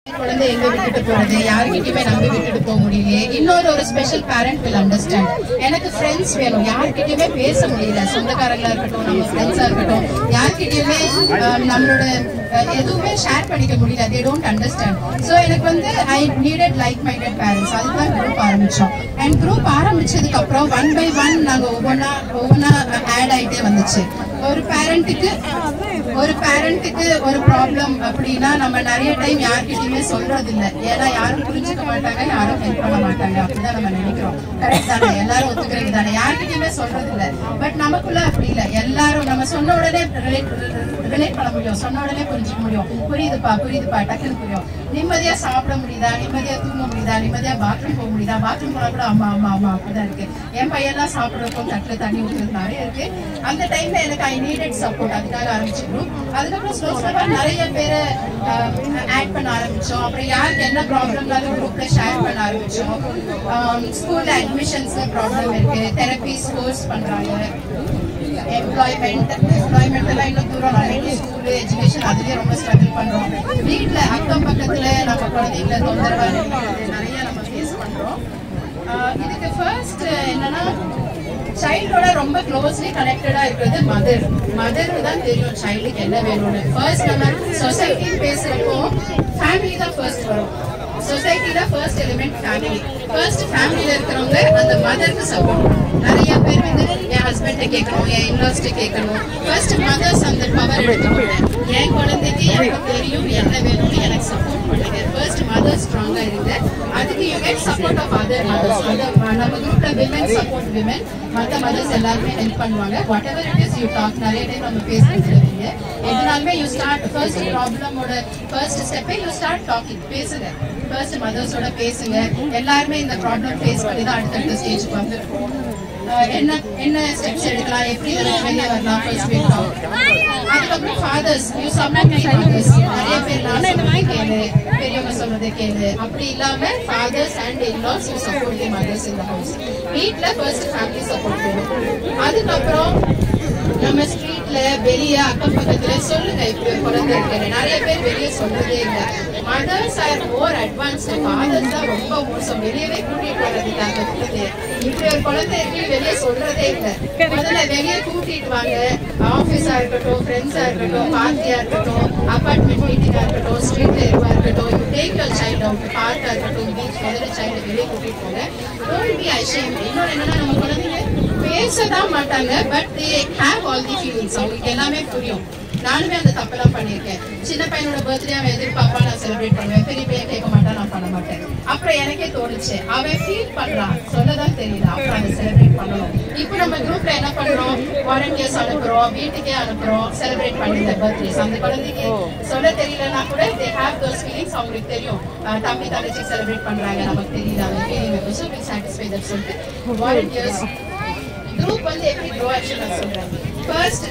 குழந்தை எங்க விட்டுட்டு போறது யாருக்கிட்டயுமே நம்பி விட்டுட்டு போக முடியலையே இன்னொரு ஒரு ஸ்பெஷல் பேரண்ட் வில் அண்டர்ஸ்டாண்ட் எனக்கு ஃப்ரெண்ட்ஸ் வேணும் யார்கிட்டயுமே பேச முடியல சொந்தக்காரங்களா இருக்கட்டும் நம்ம ஃப்ரெண்ட்ஸா இருக்கட்டும் யார்கிட்டயுமே அஹ், நம்மளோட அஹ், எதுவுமே ஷேர் பண்ணிக்க முடியல தே டோன்ட் அண்டர்ஸ்டாண்ட் ஸோ எனக்கு வந்து I needed like minded parents அதுதான் குரூப் ஆரம்பிச்சோம் அண்ட் குரூப் ஆரம்பிச்சதுக்கு அப்புறம் ஒன் பை ஒன் நாங்க ஒவ்வொன்றா ஒவ்வொன்றா ஆட் ஆயிட்டே வந்துச்சு ஒரு பேரண்ட்டுக்கு ஒரு பேரண்ட்டுக்கு ஒரு ப்ராப்ளம் அப்படின்னா நம்ம நிறைய டைம் யார்கிட்டயுமே சொல்றது இல்ல ஏன்னா யாரும் புரிஞ்சுக்க மாட்டாங்க யாரும் ஹெல்ப் பண்ண மாட்டாங்க அப்படிதான் நம்ம நினைக்கிறோம் கரெக்ட் தானே எல்லாரும் ஒத்துக்கிறீங்க தானே யார்கிட்டயுமே சொல்றது இல்ல பட் நமக்குள்ள அப்படி இல்ல எல்லாரும் நம்ம சொன்ன உடனே ரிலேட் பண்ண முடியும் சொன்ன உடனே புரிஞ்சுக்க முடியும் புரியுதுப்பா புரியுதுப்பா டக்குன்னு புரியும் நிம்மதியா சாப்பிட முடியுதா நிம்மதியா தூங்க முடியுதா நிம்மதியா பாத்ரூம் போக முடியுதா பாத்ரூம் போனா கூட அம்மா அம்மா அம்மா அப்படிதான் இருக்கு என் பையன்லாம் சாப்பிடுறப்போ தட்டுல தண்ணி ஊற்றுறது நிறைய இருக்கு அந்த டைம்ல எனக்கு ஐ நீடட் சப்போர்ட் அதுக்காக ஆரம்பிச்சிருக்கோம் அதுக்கப்புறம் ஸ்லோ ஸ்லோவா நிறைய பேரை ஆட் பண்ண ஆரம்பிச்சோம் அப்புறம் யாருக்கு என்ன ப்ராப்ளம்னாலும் குரூப்ல ஷேர் பண்ண ஆரம்பிச்சோம் ஸ்கூல்ல அட்மிஷன்ஸ் ப்ராப்ளம் இருக்கு தெரபிஸ் கோர்ஸ் பண்றாங்க எம்ப்ளாய்மெண்ட் எம்ப்ளாய்மெண்ட் எல்லாம் இன்னும் தூரம் நிறைய ஸ்கூல் எஜுகேஷன் அதுலயே ரொம்ப ஸ்ட்ரகிள் பண்றோம் வீட்ல அக்கம் பக்கத்துல நம்ம குழந்தைங்கள தொந்தரவா இருக்கிறது நிறைய நம்ம ஃபேஸ் பண்றோம் ஆஹ் இதுக்கு ஃபர்ஸ்ட் என்னன்னா சைல்டோட ரொம்ப க்ளோஸ்லி கனெக்டடா இருக்கிறது மதர் மதருக்கு தான் தெரியும் சைல்டுக்கு என்ன வேணும்னு ஃபர்ஸ்ட் நம்ம சொசைட்டி பேசுறப்போ ஃபேமிலி தான் ஃபர்ஸ்ட் வரும் சொசைட்டி தான் ஃபர்ஸ்ட் எலிமெண்ட் ஃபேமிலி ஃபர்ஸ்ட் ஃபேமிலியில இருக்கிறவங்க அந்த மதருக்கு சப்போர்ட் நிறைய பேர் வந்து என் ஹஸ்பண்ட கேட்கணும் என் இன்லாஸ்ட கேட்கணும் ஃபர்ஸ்ட் மதர்ஸ் அந்த பவர் எடுத்துக்கோங்க என் குழந்தைக்கு எனக்கு தெரியும் என்ன வேணும்னு எனக்கு சப்போர்ட் பண்ணுங்க ஃபர்ஸ்ட் மதர் ஸ்ட்ராங்கா இருங்க அதுக்கு you get support of other mothers நம்ம குரூப்ல விமன் சப்போர்ட் விமன் மத்த மதர்ஸ் எல்லாருமே ஹெல்ப் பண்ணுவாங்க whatever it is you talk நிறைய டைம் நம்ம பேசிட்டு இருக்கீங்க எதுனாலுமே யூ ஸ்டார்ட் ஃபர்ஸ்ட் ப்ராப்ளமோட ஃபர்ஸ்ட் ஸ்டெப்பே யூ ஸ்டார்ட் டாக்கிங் பேசுங்க ஃபர்ஸ்ட் மதர்ஸோட பேசுங்க எல்லாருமே இந்த ப்ராப்ளம் ஃபேஸ் பண்ணி தான் அடுத்தடுத்த ஸ்டேஜ்க்கு வந்திருக்கோம் அஹ் என்ன என்ன ஸ்டெப்ஸ் எடுக்கலாம் எப்படி இதுல வெளியே வரலாம் ஃபர்ஸ்ட் வீக் அதுக்கப்புறம் ஃபாதர்ஸ் யூ சப்போர்ட் ஃபாதர்ஸ் நிறைய பேர் நான் சொல்றதை கேளு பெரியவங்க சொல்றதை கேளு அப்படி இல்லாம fathers and in-laws you support the mothers இந்த ஹவுஸ் வீட்ல ஃபர்ஸ்ட் ஃபேமிலி சப்போர்ட் வேணும் அதுக்கப்புறம் நம்ம ஸ்ட்ரீட்ல வெளிய அக்கம் பக்கத்துல சொல்லுங்க இப்படி ஒரு குழந்தை இருக்கு நிறைய பேர் வெளிய சொல்றதே இல்ல mothers are more advance fathers தான் ரொம்ப மோசம் வெளியவே கூட்டிட்டு வர்றதுக்கு அந்த குழந்தைய இப்படி ஒரு குழந்தை இருக்கு வெளிய சொல்றதே இல்ல முதல்ல வெளிய கூட்டிட்டு வாங்க ஆபீஸா இருக்கட்டும் ஃப்ரெண்ட்ஸா இருக்கட்டும் பார்ட்டியா இருக்கட்டும் அபார்ட்மெண்ட் மீட்டிங்கா இருக்கட்டும் ஸ்ட்ரீட்ல எதுவா இருக்கட்டும் you take your child out பார்க்கா இருக்கட்டும் பீச் முதல்ல சைல்டு வெளியே கூட்டிட்டு போங்க டோன்ட் பி அஷேம் இன்னொரு என்னன்னா நம்ம குழந்தைங்க பேசதான் மாட்டாங்க but they have all the feelings அவங்களுக்கு எல்லாமே புரியும் நானுமே அந்த தப்பெல்லாம் பண்ணியிருக்கேன் சின்ன பையனோட பர்த்டே அவன் எதிர்பார்ப்பா நான் செலிப்ரேட் பண்ணுவேன் பெரிய பையன் கேட்க மாட்டான் நான் பண்ண மாட்டேன் அப்புறம் எனக்கே தோணுச்சு அவன் ஃபீல் பண்றான் சொல்லதான் தெரியல அப்புறம் அதை செலிப்ரேட் பண்ணணும் இப்போ நம்ம குரூப்ல என்ன பண்றோம் வாலண்டியர்ஸ் அனுப்புறோம் வீட்டுக்கே அனுப்புறோம் செலிப்ரேட் பண்ணுங்க பர்த்டேஸ் அந்த குழந்தைக்கு சொல்ல தெரியலன்னா கூட தே ஹேவ் தோஸ் ஃபீலிங்ஸ் அவங்களுக்கு தெரியும் அஹ் தம்பி தங்கச்சி செலிப்ரேட் பண்றாங்க நமக்கு தெரியல அந்த feeling so will satisfy that சொல்லிட்டு வாலண்டியர்ஸ் குரூப் வந்து எப்படி ப்ரோ ஆக்ஷன் நான் சொல்றேன் first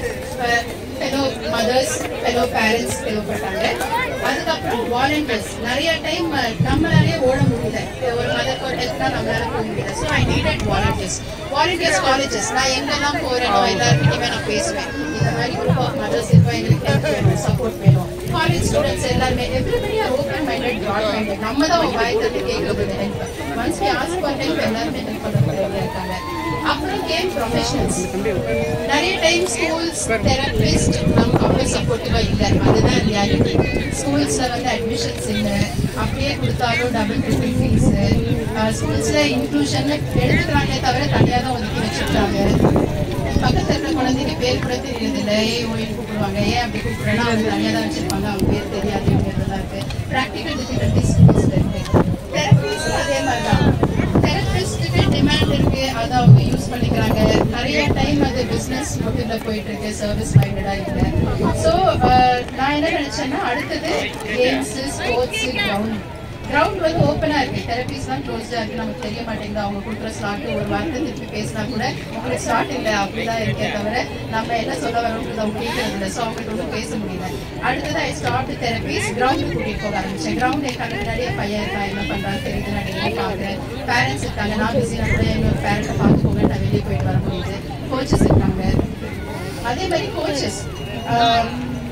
fellow mothers fellow parents தேவைப்பட்டாங்க அதுக்கப்புறம் வாலண்டியர்ஸ் நிறைய டைம் நம்மளாலே ஓட முடியல ஒரு மதருக்கு ஒரு ஹெல்ப்னா நம்மளால போக முடியல so I needed volunteers volunteers colleges நான் எங்கெல்லாம் போறேனோ எல்லாருக்கிட்டையுமே நான் பேசுவேன் இந்த மாதிரி குரூப் ஆஃப் மதர்ஸ் இப்போ எங்களுக்கு ஹெல்ப் வேணும் சப்போர்ட் வேணும் காலேஜ் ஸ்டூடெண்ட்ஸ் எல்லாருமே everybody are open minded broad minded நம்ம தான் ஒரு வாய் தட்டி கேட்கறது help once we ask for help எல்லாருமே ஹெல்ப் பண்ண இருக்காங்க அப்புறம் கேம் ப்ரொஃபஷனல்ஸ் நிறைய டைம் ஸ்கூல்ஸ் தெரபிஸ்ட் நமக்கு அவ்வளோ சப்போர்ட்டிவா இல்லை அதுதான் ரியாலிட்டி ஸ்கூல்ஸ்ல வந்து அட்மிஷன்ஸ் இல்லை அப்படியே கொடுத்தாலும் டபுள் ட்ரிபிள் ஃபீஸ் ஸ்கூல்ஸ்ல இன்க்ளூஷன் எடுத்துக்கிறாங்களே தவிர தனியாக தான் ஒதுக்கி வச்சிருக்காங்க பக்கத்துல இருக்கிற குழந்தைக்கு பேர் கூட தெரியறது இல்லை ஏ ஓய்வு கூப்பிடுவாங்க ஏன் அப்படி கூப்பிடுறேன்னா அவங்க தனியாக தான் வச்சிருப்பாங்க அவங்க பேர் தெரியாது அப்படின்றதெல்லாம் இருக்கு ப்ராக்டிக்கல் டிஃபிகல்டிஸ் ஸ்கூல்ஸ்ல இருக்கு தெரபிஸ்ட் அதே மாதிரி தான் தெரபிஸ்ட்டுக்கு டிமாண்ட் இருக்கு அதை அவங்க யூஸ் பண்ணிக்கிறாங்க நிறைய டைம் அது பிசினஸ் மோட்டிவ்ல போயிட்டு இருக்கு சர்வீஸ் மைண்டடா இல்லை ஸோ நான் என்ன நினைச்சேன்னா அடுத்தது கேம்ஸ் ஸ்போர்ட்ஸ் கிரவுண்ட் கிரவுண்ட் வந்து ஓப்பனா இருக்கு தெரபிஸ் தான் க்ளோஸ்டா இருக்கு நமக்கு தெரிய மாட்டேங்குது அவங்க கொடுக்குற ஸ்லாட் ஒரு வார்த்தை திருப்பி பேசினா கூட உங்களுக்கு ஸ்லாட் இல்லை அப்படிதான் இருக்கே தவிர நம்ம என்ன சொல்ல வரோன்றது அவங்க கேட்கறது இல்லை ஸோ அவங்களுக்கு ஒன்றும் பேச முடியல அடுத்தது ஐ ஸ்டார்ட் தெரபிஸ் கிரவுண்ட் கூட்டிட்டு போக ஆரம்பிச்சேன் கிரவுண்ட் என் கண்ணு முன்னாடியே பையன் இருக்கா என்ன பண்றான்னு தெரியுது நான் டெய்லி பாக்குறேன் பேரண்ட்ஸ் இருக்காங்க நான் பிஸினா கூட என்னோட பேரண்ட்டை பார்த்துக்கோங்க நான் வெளியே போயிட்டு வர முடியுது கோச்சஸ் இருக்காங்க அதே மாதிரி கோச்சஸ்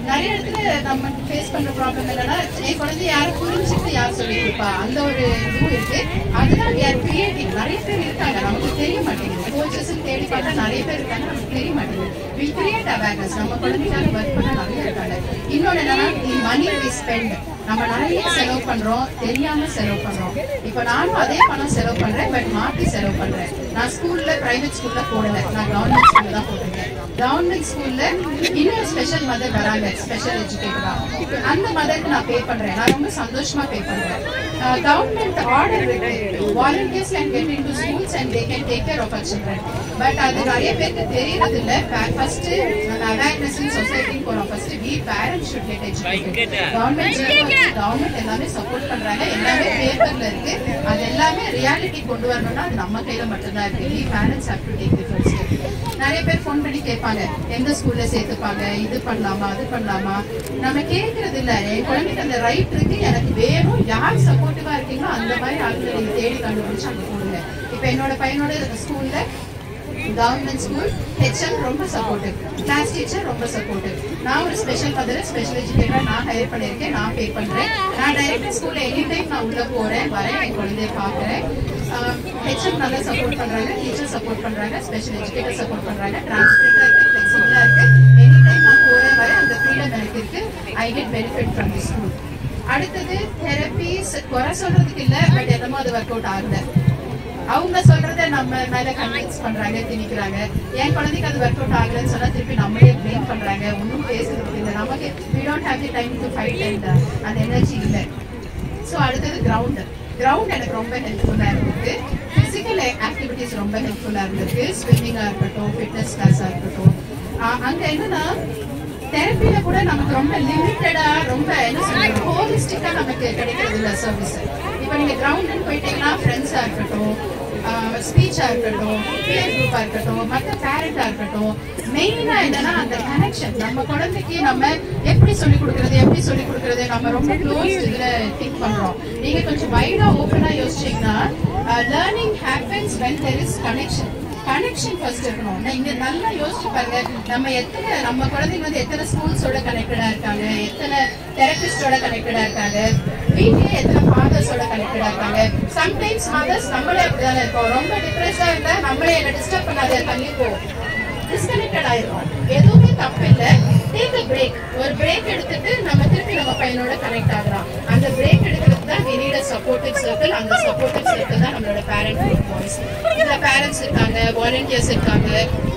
நிறைய இடத்துல நம்ம ஃபேஸ் பண்ற ப்ராப்ளம் என்னன்னா என் குழந்தை யாரும் புரிஞ்சுட்டு யார் சொல்லி கொடுப்பா அந்த ஒரு இதுவும் இருக்கு அதுதான் we are creating நிறைய பேர் இருக்காங்க நமக்கு தெரிய மாட்டேங்குது கோச்சஸ் தேடி பார்த்தா நிறைய பேர் இருக்காங்க நமக்கு தெரிய மாட்டேங்குது we create awareness நம்ம குழந்தைக்காக ஒர்க் பண்ண நிறைய இருக்காங்க இன்னொன்னு என்னன்னா மணி we spend நம்ம நிறைய செலவு பண்றோம் தெரியாம செலவு பண்றோம் இப்போ நானும் அதே பணம் செலவு பண்றேன் பட் மாத்தி செலவு பண்றேன் நான் ஸ்கூல்ல பிரைவேட் ஸ்கூல்ல போடல நான் கவர்மெண்ட் ஸ்கூல்ல தான் போட்டிருக்கேன் கவர்மெண்ட் ஸ்கூல்ல இன்னொரு ஸ்பெஷல் மதர் வராங்க ஸ்பெஷல் எஜுகேட்டரா அந்த மதருக்கு நான் பே பண்றேன் நான் ரொம்ப சந்தோஷமா பே பண்றேன் கவர்மெண்ட் ஆர்டர் இருக்கு volunteers can get into schools and they can take care of our children but அது நிறைய பேருக்கு தெரியறது இல்ல ஃபர்ஸ்ட் அவேர்னஸ் இன் சொசைட்டி போறோம் first we parents should get educated government government எல்லாமே சப்போர்ட் பண்றாங்க எல்லாமே பேப்பர்ல இருக்கு அது எல்லாமே ரியாலிட்டி கொண்டு வரணும்னா அது நம்ம கையில மட்டும்தான் இருக்கு we parents have to take the first நிறைய பேர் ஃபோன் பண்ணி கேட்பாங்க எந்த ஸ்கூல்ல சேர்த்துப்பாங்க இது பண்ணலாமா அது பண்ணலாமா நம்ம கேட்கறது இல்ல என் குழந்தைக்கு அந்த ரைட் இருக்கு எனக்கு வேணும் யார் சப்போர்ட்டிவா இருக்கீங்களோ அந்த மாதிரி ஆட்களை நீங்க தேடி கண்டுபிடிச்சு அங்க போடுங்க இப்ப என்னோட பையனோட ஸ்கூல்ல கவர்மெண்ட் ஸ்கூல் ஹெச்எம் ரொம்ப சப்போர்ட்டிவ் கிளாஸ் டீச்சர் ரொம்ப சப்போர்ட்டிவ் நான் ஒரு ஸ்பெஷல் மதர் ஸ்பெஷல் எஜுகேட்டர் நான் ஹையர் பண்ணியிருக்கேன் நான் பே பண்றேன் நான் டைரக்டா ஸ்கூல்ல எனி டைம் நான் உள்ள போறேன் வரேன் என் குழந்தைய பாக்குறேன் ஹெச்எம் நல்லா சப்போர்ட் பண்றாங்க டீச்சர் சப்போர்ட் பண்றாங்க ஸ்பெஷல் எஜுகேட்டர் சப்போர்ட் பண்றாங்க டிரான்ஸ்போர்ட்டா இருக்கு ஃபிளெக்சிபிளா இருக்கு எனி டைம் நான் போறேன் வரேன் அந்த ஃப்ரீடம் எனக்கு இருக்கு I get benefit from the school அடுத்தது தெரபிஸ் குறை சொல்றதுக்கு இல்ல பட் என்னமோ அது ஒர்க் அவுட் ஆகல அவங்க சொல்றத நம்ம மேல கன்வின்ஸ் பண்றாங்க திணிக்கிறாங்க என் குழந்தைக்கு அது ஒர்க் அவுட் ஆகலன்னு சொன்னா திருப்பி நம்மளே ப்ளேம் பண்றாங்க ஒன்றும் பேசுறது இல்லை நமக்கு we don't have the time to fight and uh, அந்த எனர்ஜி இல்லை ஸோ அடுத்தது கிரவுண்ட் கிரவுண்ட் எனக்கு ரொம்ப ஹெல்ப்ஃபுல்லாக இருந்தது ஃபிசிக்கல் ஆக்டிவிட்டிஸ் ரொம்ப ஹெல்ப்ஃபுல்லாக இருந்திருக்கு ஸ்விம்மிங்காக இருக்கட்டும் ஃபிட்னஸ் கிளாஸாக இருக்கட்டும் ஆஹ் அங்க என்னன்னா தெரப்பில கூட நமக்கு ரொம்ப லிமிட்டடா ரொம்ப என்ன சொல்றது ஹோலிஸ்டிக்கா நமக்கு கிடைக்கிறது இல்ல சர்வீஸ் இப்போ நீங்க கிரவுண்டுன்னு போயிட்டீங்கன்னா ஃப்ரெண்ட்ஸா இருக்கட்டும் ஸ்பீச்சா இருக்கட்டும் பியர் குரூப்பா இருக்கட்டும் மற்ற பேரண்டா இருக்கட்டும் மெயினா என்னன்னா அந்த கனெக்ஷன் நம்ம குழந்தைக்கு நம்ம எப்படி சொல்லி கொடுக்கறது எப்படி சொல்லி கொடுக்கறது நம்ம ரொம்ப க்ளோஸ் இதுல திங்க் பண்றோம் நீங்க கொஞ்சம் வைடா ஓப்பனா யோசிச்சீங்கன்னா learning happens when there is connection connection first இருக்கணும் நான் இங்க நல்லா யோசிச்சு பாருங்க நம்ம எத்தனை நம்ம குழந்தைங்க வந்து எத்தனை ஸ்கூல்ஸோட கனெக்டடா இருக்காங்க எத்தனை தெரபிஸ்டோட கனெக்டடா இருக்காங்க வீட்லயே எத்தனை ஃபாதர்ஸோட கனெக்டடா இருக்காங்க சம்டைம்ஸ் மதர்ஸ் நம்மளே அப்படிதானே இருக்கோம் ரொம்ப டிப்ரெஸ்ஸா இருந்தா நம்மளே என்ன டிஸ்டர்ப் பண்ணாத தள்ளி போ டிஸ்கனெக்டட் ஆயிரும் எதுவுமே தப்பு இல்ல டேக் அ பிரேக் ஒரு பிரேக் எடுத்துட்டு நம்ம திருப்பி நம்ம பையனோட கனெக்ட் ஆகுறோம் அந்த பிரேக் எடுக்கிறது தான் we need a supportive circle அந்த supportive circle தான் நம்மளோட பேரண்ட் குரூப் வாய்ஸ் இதுல பேரண்ட்ஸ் இருக்காங்க வாலண்டியர்ஸ் இருக்காங்க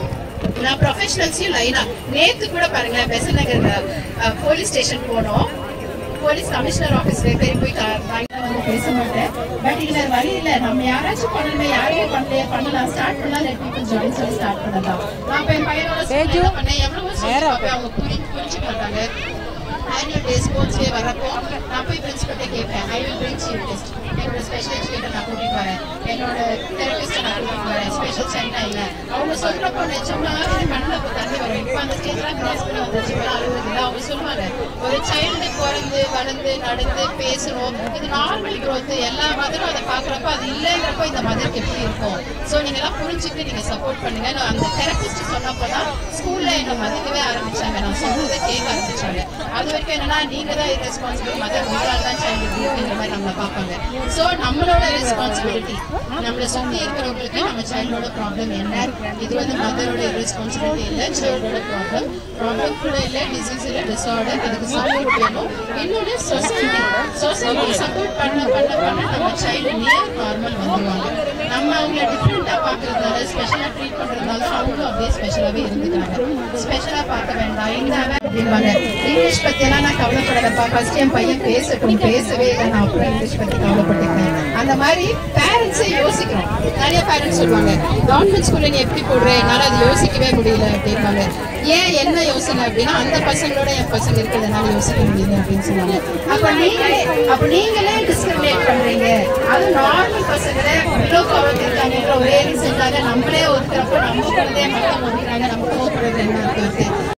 நான் ப்ரொஃபஷனல்ஸையும் லைனா நேத்து கூட பாருங்க பெசன் நகர் போலீஸ் ஸ்டேஷன் போனோம் போலீஸ் கமிஷனர் ஆபீஸ்ல பேர் போய் கா- நான் வந்து பேச மாட்டேன் பட் இதுல வழி இல்ல நம்ம யாராச்சும் பண்ணணுமே யாருமே பண்ணலையே பண்ணலாம் ஸ்டார்ட் பண்ணலாம் லெட் பீப்பிள் ஜாயின் சொல்லி ஸ்டார்ட் பண்ணலாம் நான் இப்ப என் பையனோட ஸ்கூல்ல என்ன பண்ணேன் எவ்வளவோ சொல்லி பார்ப்பேன், அவங்க புரிஞ்சு புரிஞ்சுக்க மாட்டாங்க ஆனுவல் டே ஸ்போர்ட்ஸ் டே வரப்போ நான் போய் பிரின்சிபல்கிட்ட கேட்பேன் I will bring you test என்னோட ஸ்பெஷல் எஜுகேட்டர் நான் கூட்டிட்டு வரேன் என்னோட தெரபிஸ்ட் நான் கூட்டிட்டு வரேன் ஸ்பெஷல் சென்டர் இல்ல அவங்க சொல்றப்போ நிஜமா எனக்கு கண்ணில் இப்போ தண்ணி வரும் இப்போ அந்த ஸ்டேஜ்லாம் கிராஸ் பண்ணி வந்துச்சு இப்போ அழுவது இல்லை அவங்க சொல்லுவாங்க ஒரு சைல்டு பிறந்து வளர்ந்து நடந்து பேசணும் இது நார்மல் growth எல்லா மதரும் அதை பார்க்குறப்ப அது இல்லைங்கிறப்போ இந்த மதருக்கு எப்படி இருக்கும் ஸோ நீங்களாம் புரிஞ்சுட்டு நீங்க சப்போர்ட் பண்ணுங்க நான் அந்த தெரபிஸ்ட் சொன்னப்போ தான் ஸ்கூல்ல என்னை மதிக்கவே ஆரம்பிச்சாங்க நான் சொல்றதை கேட்க ஆரம்பிச்சாங்க அது வரைக்கும் என்னன்னா நீங்க தான் ரெஸ்பான்சிபிள் மதர் உங்களால் தான் சைல்டு அப்படிங்கிற மாதிரி நம்மளை பார்ப்பாங்க ஸோ நம்மளோட ரெஸ்பான்சிபிலிட்டி நம்மளை சுற்றி இருக்கிறவங்களுக்கு நம்ம சைல்டோட ப்ராப்ளம் என்ன இது வந்து மதரோட ரெஸ்பான்சிபிலிட்டி இல்லை சைல்டோட ப்ராப்ளம் ப்ராப்ளம் கூட இல்லை டிசீஸ் இல்லை டிசார்டர் அதுக்கு சப்போர்ட் வேணும் இன்னொன்று சொசைட்டி சொசைட்டி சப்போர்ட் பண்ண பண்ண பண்ண நம்ம சைல்டு நியர் நார்மல் வந்துருவாங்க நம்ம அவங்கள டிஃப்ரெண்ட்டாக பார்க்கறதுனால ஸ்பெஷலாக ட்ரீட் பண்ணுறதுனால அவங்களும் அப்படியே ஸ்பெஷலாகவே இருந்துக்கிறாங்க ஸ்பெஷலாக பார்க்க வேண்டாம் இந்த அப்படிம்பாங்க இங்கிலீஷ் பற்றியெல்லாம் நான் கவலைப்படலப்பா ஃபர்ஸ்ட் என் பையன் பேசட்டும் பேசவே இல்லை நான் அப்புறம் இங்கிலீஷ் பற்றி கவலைப்பட்டுக்கிறேன் அந்த மாதிரி பேரண்ட்ஸே யோசிக்கிறோம் நிறைய பேரண்ட்ஸ் சொல்லுவாங்க கவர்மெண்ட் ஸ்கூல்ல நீ எப்படி போடுற என்னால் அது யோசிக்கவே முடியல அப்படிம்பாங்க ஏன் என்ன யோசனை அப்படின்னா அந்த பசங்களோட என் பசங்க இருக்கிறதுனால யோசிக்க முடியல அப்படின்னு சொன்னாங்க அப்ப நீங்களே அப்ப நீங்களே டிஸ்கிரிமினேட் பண்றீங்க அது நார்மல் பசங்களை இவ்வளோ பவர் இருக்காங்கன்ற ஒரே ரீசன்காக நம்மளே ஒதுக்குறப்ப நம்ம குழந்தைய மட்டும் ஒதுக்குறாங்க நம்ம கோவப்படுறது என்ன இருக்கு